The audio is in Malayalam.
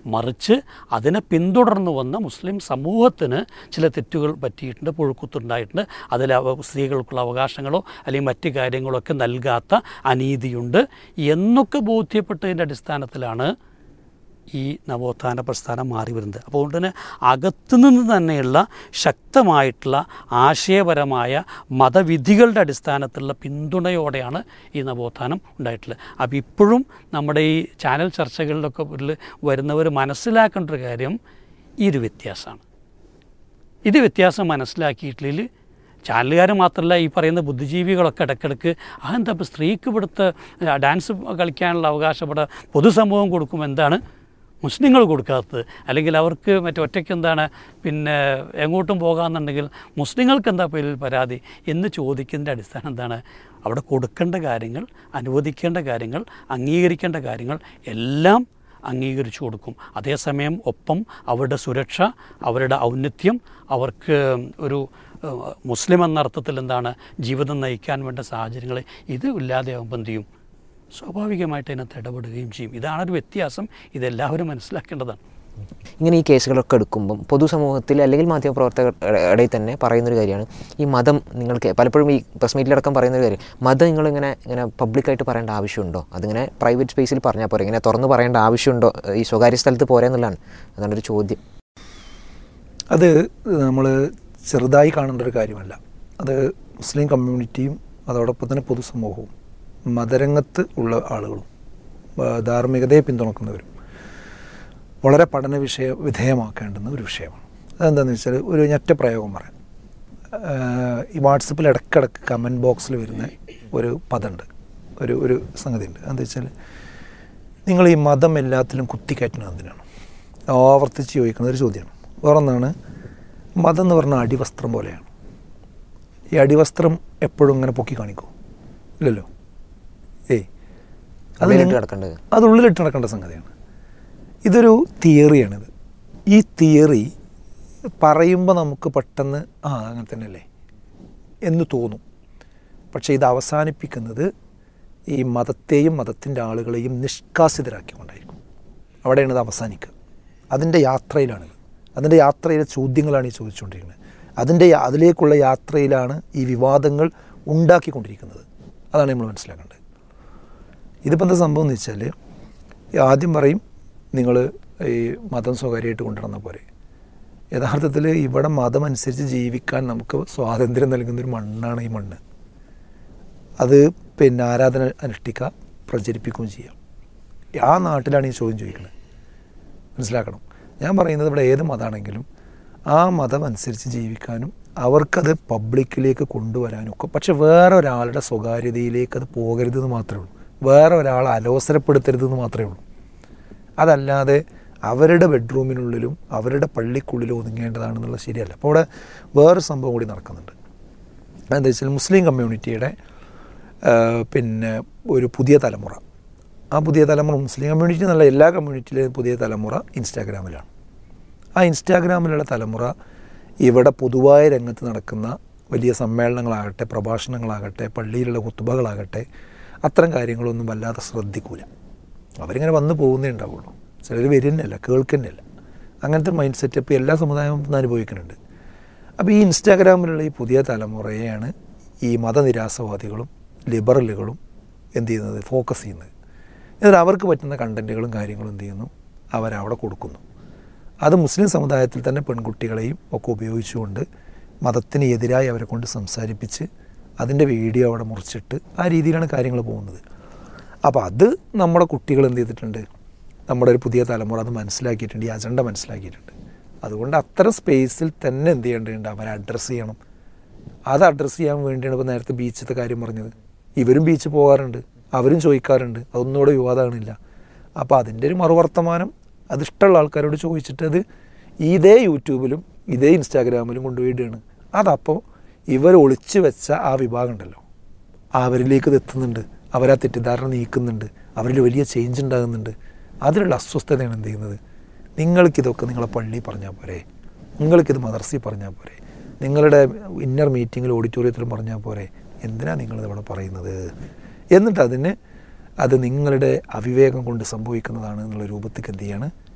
മറിച്ച് അതിനെ പിന്തുടർന്നു വന്ന മുസ്ലിം സമൂഹത്തിന് ചില തെറ്റുകൾ പറ്റിയിട്ടുണ്ട് പുഴുക്കുത്തുണ്ടായിട്ടുണ്ട് അതിൽ അവ സ്ത്രീകൾക്കുള്ള അവകാശങ്ങളോ അല്ലെങ്കിൽ മറ്റ് കാര്യങ്ങളോ ഒക്കെ നൽകാത്ത അനീതിയുണ്ട് എന്നൊക്കെ ബോധ്യപ്പെട്ടതിൻ്റെ അടിസ്ഥാനത്തിലാണ് ഈ നവോത്ഥാന പ്രസ്ഥാനം മാറി വരുന്നത് അപ്പോൾ അതുകൊണ്ട് തന്നെ അകത്തുനിന്ന് തന്നെയുള്ള ശക്തമായിട്ടുള്ള ആശയപരമായ മതവിധികളുടെ അടിസ്ഥാനത്തിലുള്ള പിന്തുണയോടെയാണ് ഈ നവോത്ഥാനം ഉണ്ടായിട്ടുള്ളത് അപ്പോൾ ഇപ്പോഴും നമ്മുടെ ഈ ചാനൽ ചർച്ചകളിലൊക്കെ ഉള്ളിൽ വരുന്നവർ മനസ്സിലാക്കേണ്ട ഒരു കാര്യം ഈ ഒരു വ്യത്യാസമാണ് ഇത് വ്യത്യാസം മനസ്സിലാക്കിയിട്ടില്ലെങ്കിൽ ചാനലുകാർ മാത്രമല്ല ഈ പറയുന്ന ബുദ്ധിജീവികളൊക്കെ ഇടയ്ക്കിടയ്ക്ക് അതെന്താ ഇപ്പോൾ സ്ത്രീക്ക് ഇവിടുത്തെ ഡാൻസ് കളിക്കാനുള്ള അവകാശം ഇവിടെ പൊതുസമൂഹം കൊടുക്കും എന്താണ് മുസ്ലിങ്ങൾ കൊടുക്കാത്തത് അല്ലെങ്കിൽ അവർക്ക് മറ്റേ ഒറ്റയ്ക്ക് എന്താണ് പിന്നെ എങ്ങോട്ടും പോകാമെന്നുണ്ടെങ്കിൽ മുസ്ലിങ്ങൾക്ക് എന്താ പേരിൽ പരാതി എന്ന് ചോദിക്കുന്നതിൻ്റെ അടിസ്ഥാനം എന്താണ് അവിടെ കൊടുക്കേണ്ട കാര്യങ്ങൾ അനുവദിക്കേണ്ട കാര്യങ്ങൾ അംഗീകരിക്കേണ്ട കാര്യങ്ങൾ എല്ലാം അംഗീകരിച്ചു കൊടുക്കും അതേസമയം ഒപ്പം അവരുടെ സുരക്ഷ അവരുടെ ഔന്നത്യം അവർക്ക് ഒരു ഏഹ്, മുസ്ലിം എന്ന അർത്ഥത്തിൽ എന്താണ് ജീവിതം നയിക്കാൻ വേണ്ട സാഹചര്യങ്ങൾ ഇത് ഇല്ലാതെയാകുമ്പോൾ എന്ത് ചെയ്യും സ്വാഭാവികമായിട്ട് അതിനകത്ത് ഇടപെടുകയും ചെയ്യും ഇതാണ് ഒരു വ്യത്യാസം ഇതെല്ലാവരും മനസ്സിലാക്കേണ്ടതാണ് ഇങ്ങനെ ഈ കേസുകളൊക്കെ എടുക്കുമ്പം പൊതുസമൂഹത്തിൽ അല്ലെങ്കിൽ മാധ്യമപ്രവർത്തകരുടെ ഇടയിൽ തന്നെ പറയുന്നൊരു കാര്യമാണ് ഈ മതം നിങ്ങൾക്ക് പലപ്പോഴും ഈ പ്രസ് മീറ്റിലടക്കം പറയുന്നൊരു കാര്യം മതം നിങ്ങളിങ്ങനെ ഇങ്ങനെ പബ്ലിക്കായിട്ട് പറയേണ്ട ആവശ്യമുണ്ടോ അതിങ്ങനെ പ്രൈവറ്റ് സ്പേസിൽ പറഞ്ഞാൽ പോരെ ഇങ്ങനെ തുറന്ന് പറയേണ്ട ആവശ്യമുണ്ടോ ഈ സ്വകാര്യ സ്ഥലത്ത് പോരെ എന്നുള്ളതാണ് അതാണ് ഒരു ചോദ്യം അത് നമ്മൾ ചെറുതായി കാണേണ്ട ഒരു കാര്യമല്ല അത് മുസ്ലിം കമ്മ്യൂണിറ്റിയും അതോടൊപ്പം തന്നെ പൊതുസമൂഹവും മതരംഗത്ത് ഉള്ള ആളുകളും ആ, ധാർമ്മികതയെ പിന്തുണക്കുന്നവരും വളരെ പഠന വിഷയ വിധേയമാക്കേണ്ടുന്ന ഒരു വിഷയമാണ് അതെന്താണെന്ന് വെച്ചാൽ ഒരു ഞെറ്റ പ്രയോഗം പറയാം ആ, ഈ വാട്സപ്പിൽ ഇടയ്ക്കിടയ്ക്ക് കമൻറ്റ് ബോക്സിൽ വരുന്ന ഒരു പദമുണ്ട് ഒരു ഒരു സംഗതി ഉണ്ട് എന്താ വെച്ചാൽ നിങ്ങൾ ഈ മതം എല്ലാത്തിലും കുത്തിക്കയറ്റുന്നത് എന്തിനാണ് ആവർത്തിച്ച് ചോദിക്കുന്ന ഒരു ചോദ്യമാണ് വേറൊന്നാണ് മതം എന്ന് പറഞ്ഞാൽ അടിവസ്ത്രം പോലെയാണ് ഈ അടിവസ്ത്രം എപ്പോഴും ഇങ്ങനെ പൊക്കി കാണിക്കൂ ഇല്ലല്ലോ ഏയ് അത് ഉള്ളിലിട്ട് നിങ്ങ- കിടക്കേണ്ടത്. അത് ഉള്ളിലിട്ട് നടക്കേണ്ട സംഗതിയാണ് ഇതൊരു തിയറിയാണിത് ഈ തിയറി പറയുമ്പോൾ നമുക്ക് പെട്ടെന്ന് ആ അങ്ങനെ തന്നെയല്ലേ എന്ന് തോന്നും പക്ഷേ ഇത് അവസാനിപ്പിക്കുന്നത് ഈ മതത്തെയും മതത്തിൻ്റെ ആളുകളെയും നിഷ്കാസിതരാക്കിക്കൊണ്ടായിരിക്കും അവിടെയാണ് ഇത് അവസാനിക്കുക അതിൻ്റെ യാത്രയിലാണിത് അതിൻ്റെ യാത്രയിലെ ചോദ്യങ്ങളാണ് ഈ ചോദിച്ചുകൊണ്ടിരിക്കുന്നത് അതിൻ്റെ യാ- അതിലേക്കുള്ള യാത്രയിലാണ് ഈ വിവാദങ്ങൾ ഉണ്ടാക്കിക്കൊണ്ടിരിക്കുന്നത് അതാണ് നമ്മൾ മനസ്സിലാക്കേണ്ടത് ഇതിപ്പോൾ എന്താ സംഭവം എന്ന് വെച്ചാൽ ആദ്യം പറയും നിങ്ങൾ ഈ മതം സ്വകാര്യമായിട്ട് കൊണ്ടുവന്ന പോരെ യഥാർത്ഥത്തിൽ ഇവിടെ മതം അനുസരിച്ച് ജീവിക്കാൻ നമുക്ക് സ്വാതന്ത്ര്യം നൽകുന്നൊരു മണ്ണാണ് ഈ മണ്ണ് അത് പിന്നെ ആരാധന അനുഷ്ഠിക്കുക പ്രചരിപ്പിക്കുകയും ചെയ്യാം ആ നാട്ടിലാണ് ഈ ചോദ്യം ചോദിക്കുന്നത് മനസ്സിലാക്കണം ഞാൻ പറയുന്നത് ഇവിടെ ഏത് മതമാണെങ്കിലും ആ മതം അനുസരിച്ച് ജീവിക്കാനും അവർക്കത് പബ്ലിക്കിലേക്ക് കൊണ്ടുവരാനും ഒക്കെ പക്ഷെ വേറെ ഒരാളുടെ സ്വകാര്യതയിലേക്ക് അത് പോകരുതെന്ന് മാത്രമേ ഉള്ളൂ വേറെ ഒരാളെ അലോസരപ്പെടുത്തരുതെന്ന് മാത്രമേ ഉള്ളൂ അതല്ലാതെ അവരുടെ ബെഡ്റൂമിനുള്ളിലും അവരുടെ പള്ളിക്കുള്ളിലും ഒതുങ്ങേണ്ടതാണെന്നുള്ളത് ശരിയല്ല അപ്പോൾ അവിടെ വേറൊരു സംഭവം കൂടി നടക്കുന്നുണ്ട് അതെന്താ വെച്ചാൽ മുസ്ലിം കമ്മ്യൂണിറ്റിയുടെ ആ, പിന്നെ ഒരു പുതിയ തലമുറ ആ പുതിയ തലമുറ മുസ്ലിം കമ്മ്യൂണിറ്റി എന്നല്ല എല്ലാ കമ്മ്യൂണിറ്റിയിലെയും പുതിയ തലമുറ ഇൻസ്റ്റാഗ്രാമിലാണ് ആ ഇൻസ്റ്റാഗ്രാമിലുള്ള തലമുറ ഇവിടെ പൊതുവായ രംഗത്ത് നടക്കുന്ന വലിയ സമ്മേളനങ്ങളാകട്ടെ പ്രഭാഷണങ്ങളാകട്ടെ പള്ളിയിലുള്ള കുത്തുബകളാകട്ടെ അത്തരം കാര്യങ്ങളൊന്നും വല്ലാതെ ശ്രദ്ധിക്കൂല അവരിങ്ങനെ വന്നു പോകുന്നേ ഉണ്ടാവുള്ളൂ ചിലർ വരുന്നല്ല കേൾക്കുന്നല്ല അങ്ങനത്തെ മൈൻഡ് സെറ്റപ്പ് എല്ലാ സമുദായവും ഇന്ന് അനുഭവിക്കുന്നുണ്ട് അപ്പോൾ ഈ ഇൻസ്റ്റാഗ്രാമിലുള്ള ഈ പുതിയ തലമുറയെയാണ് ഈ മതനിരാസവാദികളും ലിബറലുകളും എന്ത് ചെയ്യുന്നത് ഫോക്കസ് ചെയ്യുന്നത് എന്നിട്ട് അവർക്ക് പറ്റുന്ന കണ്ടൻറ്റുകളും കാര്യങ്ങളും എന്ത് ചെയ്യുന്നു അവരവിടെ കൊടുക്കുന്നു അത് മുസ്ലിം സമുദായത്തിൽ തന്നെ പെൺകുട്ടികളെയും ഒക്കെ ഉപയോഗിച്ചുകൊണ്ട് മതത്തിന് എതിരായി അവരെ കൊണ്ട് സംസാരിപ്പിച്ച് അതിൻ്റെ വീഡിയോ അവിടെ മുറിച്ചിട്ട് ആ രീതിയിലാണ് കാര്യങ്ങൾ പോകുന്നത് അപ്പോൾ അത് നമ്മുടെ കുട്ടികൾ എന്ത് ചെയ്തിട്ടുണ്ട് നമ്മുടെ ഒരു പുതിയ തലമുറ അത് മനസ്സിലാക്കിയിട്ടുണ്ട് ഈ അജണ്ട മനസ്സിലാക്കിയിട്ടുണ്ട് അതുകൊണ്ട് അത്തരം സ്പേസിൽ തന്നെ എന്ത് ചെയ്യേണ്ടതുണ്ട് അവരെ അഡ്രസ്സ് ചെയ്യണം അത് അഡ്രസ്സ് ചെയ്യാൻ വേണ്ടിയാണ് ഇപ്പോൾ നേരത്തെ ബീച്ചത്തെ കാര്യം പറഞ്ഞത് ഇവരും ബീച്ച് പോകാറുണ്ട് അവരും ചോദിക്കാറുണ്ട് അതൊന്നും ഇവിടെ വിവാദമാണില്ല അപ്പോൾ അതിൻ്റെ ഒരു മറുവർത്തമാനം അത് ഇഷ്ടമുള്ള ആൾക്കാരോട് ചോദിച്ചിട്ട് അത് ഇതേ യൂട്യൂബിലും ഇതേ ഇൻസ്റ്റാഗ്രാമിലും കൊണ്ടുപോയിടുകയാണ് അതപ്പോൾ ഇവർ ഒളിച്ചു വെച്ച ആ വിഭാഗം ഉണ്ടല്ലോ അവരിലേക്ക് ഇത് എത്തുന്നുണ്ട് അവരാ തെറ്റിദ്ധാരണ നീക്കുന്നുണ്ട് അവരിൽ വലിയ ചേഞ്ച് ഉണ്ടാകുന്നുണ്ട് അതിലുള്ള അസ്വസ്ഥതയാണ് എന്ത് ചെയ്യുന്നത് നിങ്ങൾക്കിതൊക്കെ നിങ്ങളെ പള്ളി പറഞ്ഞാൽ പോരെ നിങ്ങൾക്കിത് മദർസി പറഞ്ഞാൽ പോരെ നിങ്ങളുടെ ഇന്നർ മീറ്റിങ്ങിൽ ഓഡിറ്റോറിയത്തിലും പറഞ്ഞാൽ പോരെ എന്തിനാ നിങ്ങളിത് ഇവിടെ പറയുന്നത് എന്നിട്ട് അതിന് അത് നിങ്ങളുടെ അവിവേകം കൊണ്ട് സംഭവിക്കുന്നതാണ് എന്നുള്ള രൂപത്തേക്ക് എന്ത് ചെയ്യാണ്